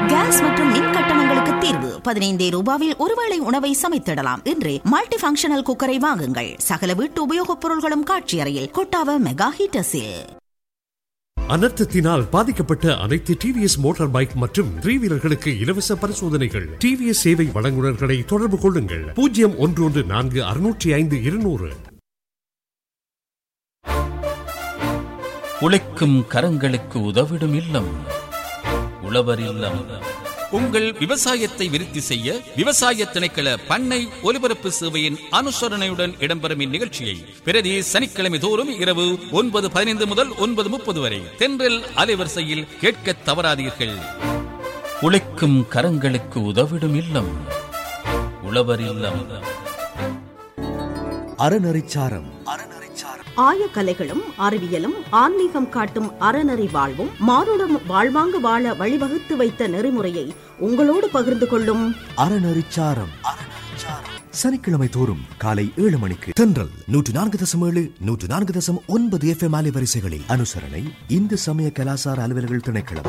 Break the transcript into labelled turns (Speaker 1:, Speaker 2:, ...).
Speaker 1: case மற்றும் மின் கட்டணங்களுக்கு தீர்வு பதினைந்தே ரூபாவில் ஒருவேளை உணவை சமைத்திடலாம் என்று மல்டி ஃபங்க்ஷனல் குக்கரை வாங்குங்கள் சகல வீட்டு உபயோகப் பொருள்களும் காட்சி அறையில் கொட்டாவ மெகா ஹீட்டர்ஸில்
Speaker 2: அனர்த்தத்தினால் பாதிக்கப்பட்ட அனைத்து டிவிஎஸ் மோட்டார் பைக் மற்றும் த்ரீ வீலர்களுக்கு இலவச பரிசோதனைகள் டிவிஎஸ் சேவை வழங்குநர்களை தொடர்பு கொள்ளுங்கள் பூஜ்ஜியம் ஒன்று ஒன்று நான்கு அறுநூற்றி ஐந்து இருநூறு
Speaker 3: உழைக்கும் கரங்களுக்கு உதவிடும் இல்லம் உழவர் இல்லம்
Speaker 4: உங்கள் விவசாயத்தை விருத்தி செய்ய விவசாய திணைக்கள பண்ணை ஒலிபரப்பு சேவையின் அனுசரணையுடன் இடம்பெறும் இந்நிகழ்ச்சியை பிரதி சனிக்கிழமை தோறும் இரவு ஒன்பது பதினைந்து முதல் ஒன்பது முப்பது வரை தென்றல் அலைவரிசையில் கேட்க தவறாதீர்கள்
Speaker 3: உழைக்கும் கரங்களுக்கு உதவிடும் இல்லம் உழவர் இல்லம்
Speaker 5: அறநெறிச்சாரம்
Speaker 6: ஆயக்கலைகளும் அறிவியலும் ஆன்மீகம் காட்டும் அறநெறி வாழ்வும் மானுடம் வாழ்வாங்கு வாழ வழிவகுத்து வைத்த நெறிமுறையை உங்களோடு பகிர்ந்து கொள்ளும்
Speaker 5: அறநெறிச்சாரம் சனிக்கிழமை தோறும் காலை ஏழு மணிக்கு தென்றல் நூற்று நான்கு தசம் ஏழு நூற்று நான்கு தசம் ஒன்பது எஃப் எம் அலைவரிசைகளில் அனுசரணை இந்து சமய கலாசார அலுவலர்கள் திணைக்களம்